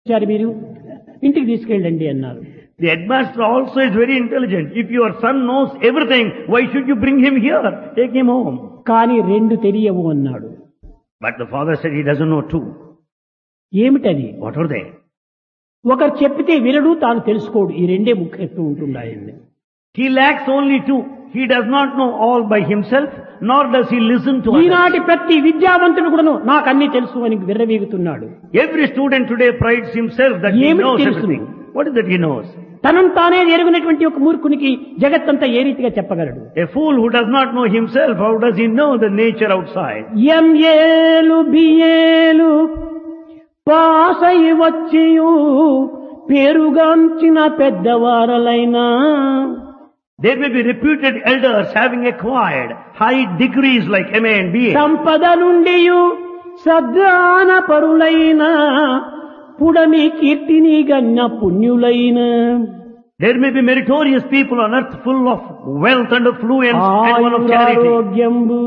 ఇచ్చారు మీరు ఇంటికి తీసుకెళ్ళండి అన్నారు The headmaster also is very intelligent. If your son knows everything, why should you bring him here? Take him home. కానీ రెండు తెలియవు అన్నాడు But the father said he doesn't know two. ఏమిటది What are they? ఒకరు చెప్పితే వినడు తాను తెలుసుకోడు ఈ రెండే ముఖ్యత్వం ఉంటున్నాయండి He lacks only two. He does not know all by himself, nor does he listen to others. ఈనాటి ప్రతి విద్యావంతుడు కూడాను నాకు అన్ని తెలుసు అని విర్రవీగుతున్నాడు Every student today prides himself that he ఏమిటి knows తెలుసు? everything. What is that he knows? తనను తానే ఎరుగునటువంటి ఒక మూర్ఖునికి జగత్తంతా ఏ రీతిగా చెప్పగలడు A fool who does not know himself, how does he know the nature outside? ఎంఏలు బిఏలు పాసై వచ్చియు పేరుగాంచిన పెద్దవారలైనా There may be reputed elders having acquired high degrees like MA and BA. సంపద నుండి సద్దాన పరులైన పుడమి కీర్తిని గన్న పుణ్యులైన There may be meritorious people on earth full of wealth and affluence and one of charity. ఆయురారోగ్యంబు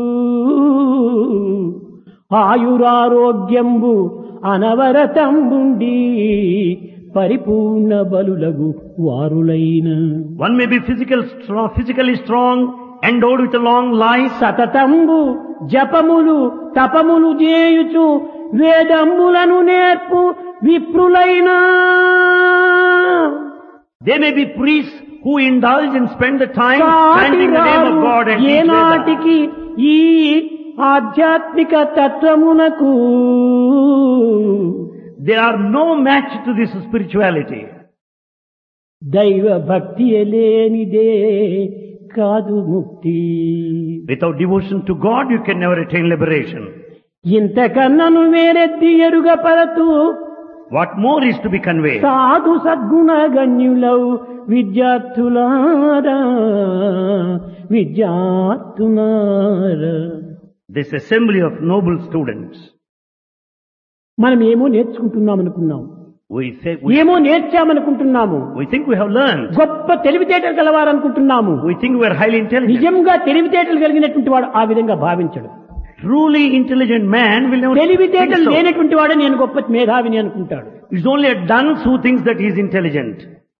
ఆయురారోగ్యంబు అనవరతంబుండి పరిపూర్ణ బలులగు వారులైన One may be physical strong, physically strong, endowed with a long life, సతతంబు జపములు తపములు చేయుచు వేదంబులను నేర్పు విప్రులైనా There may be priests who indulge and spend the time కాటి chanting the name of రారు God and teach Vedas. ఏనాటికి ఈ ఆధ్యాత్మిక తత్వమునకు They are no match to this spirituality. దైవ భక్తి లేనిదే కాదు ముక్తి Without devotion to God, you can never attain liberation. ఇంతకన్నను వేరెత్తి ఎరుగ పరతు What more is to be conveyed? సాధు సద్గుణ గణ్యులౌ విద్యార్థులారా విద్యార్థులారా This assembly of noble students, మనం ఏమో నేర్చుకుంటున్నాం అనుకున్నాం we say, we, ఏమో నేర్చామనుకుంటున్నాము we think we have learned. గొప్ప తెలివితేటలు కలవారనుకుంటున్నాము We think we are highly intelligent. నిజంగా తెలివితేటలు కలిగినటువంటి వాడు ఆ విధంగా భావించడు Truly intelligent man will never think తెలివితేటలు so. లేనటువంటి వాడే నేను గొప్ప మేధావిని అనుకుంటాడు It's only a dunce who thinks that he is intelligent.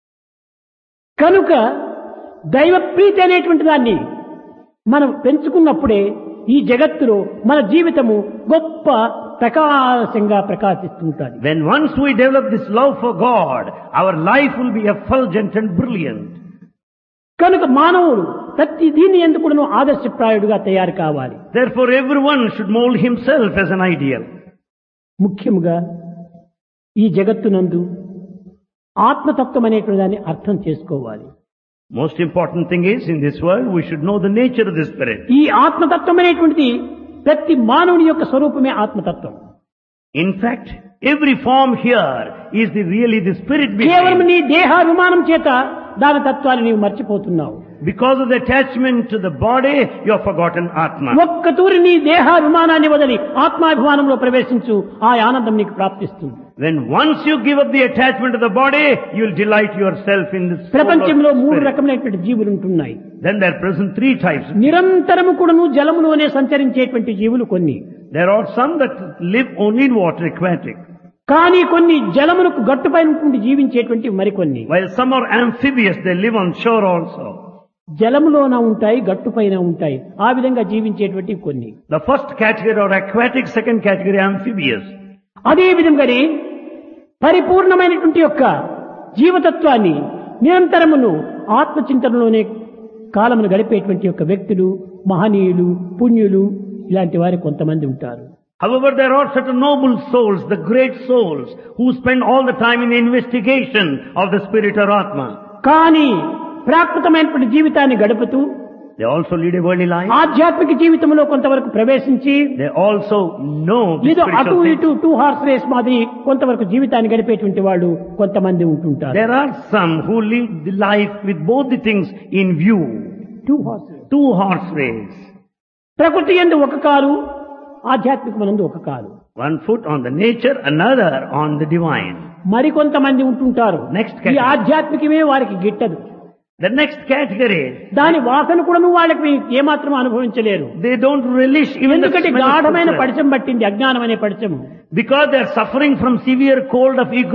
కనుక దైవప్రీతి అనేటువంటి దాన్ని మనం పెంచుకున్నప్పుడే ఈ జగత్తులో మన జీవితము గొప్ప ప్రకాశంగా ప్రకాశిస్తుంటుంది When once we develop this love for God, our life will be effulgent and brilliant. కనుక మానవుడు ప్రతి దీన్ని ఎందుకు ఆదర్శప్రాయుడుగా తయారు కావాలి Therefore everyone should mold himself as an ideal. ముఖ్యముగా ఈ జగత్తునందు ఆత్మతత్వం అనేటువంటి దాన్ని అర్థం చేసుకోవాలి Most important thing is, in this world, we should know the nature of the spirit. ఈ ఆత్మతత్వం అనేటువంటిది ప్రతి మానవుని యొక్క స్వరూపమే ఆత్మతత్వం In fact, every form here is the really the spirit కేవలం behind. నీ దేహాభిమానం చేత దాని తత్వాన్ని నీవు మర్చిపోతున్నావు Because of the attachment to the body, you have forgotten Atma. ఒక్క తూరి నీ దేహాభిమానాన్ని వదిలి ఆత్మాభిమానంలో ప్రవేశించు ఆ ఆనందం నీకు ప్రాప్తిస్తుంది When once you give up the attachment to the body, you will delight yourself in the soul of ప్రపంచంలో మూడు spirit. రకములైనటువంటి జీవులు ఉంటున్నాయి Then there are present three types. నిరంతరము కూడాను జలములోనే సంచరించేటువంటి జీవులు కొన్ని There are some that live only in water, aquatic, కానీ కొన్ని జలమునకు గట్టుపైన ఉండి జీవించేటువంటి మరికొన్ని while some are amphibious, they live on shore also. జలములోన ఉంటాయి గట్టుపైన ఉంటాయి ఆ విధంగా జీవించేటువంటి కొన్ని The first category are aquatic, second category amphibious. అదే విధంగానే పరిపూర్ణమైనటువంటి యొక్క జీవతత్వాన్ని నిరంతరమును ఆత్మచింతనలోనే కాలమును గడిపేటువంటి యొక్క వ్యక్తులు మహనీయులు పుణ్యులు ఇలాంటి వారు కొంతమంది ఉంటారు However, there are certain noble souls, the great souls, who spend all the time in the investigation of the spirit or Atma. కానీ ప్రాకృతమైనటువంటి జీవితాన్ని గడుపుతూ They also lead a worldly life. ఆధ్యాత్మిక జీవితంలో కొంతవరకు ప్రవేశించి They also know the ఏదో అటు spiritual things. ఇటు టూ హార్స్ రేస్ మాదిరి కొంతవరకు జీవితాన్ని గడిపేటువంటి వాళ్ళు కొంతమంది ఉంటుంటారు There are some who live the life with both the things in view. Two horse race Two horse race. ప్రకృతి ఎందు ఒక కాలు ఆధ్యాత్మికమనందు ఒక కాలు One foot on the nature, another on the divine. మరికొంతమంది ఉంటుంటారు Next ఈ category. ఆధ్యాత్మికమే వారికి గిట్టదు The next category, దాని వాసన కూడాను వాళ్ళకి ఏమాత్రం అనుభవించలేరు they don't relish even the ఎందుకంటే smell of గాఢమైన footwear. పడిచం పట్టింది అజ్ఞానం అనే పడిచము Because they are suffering from severe cold of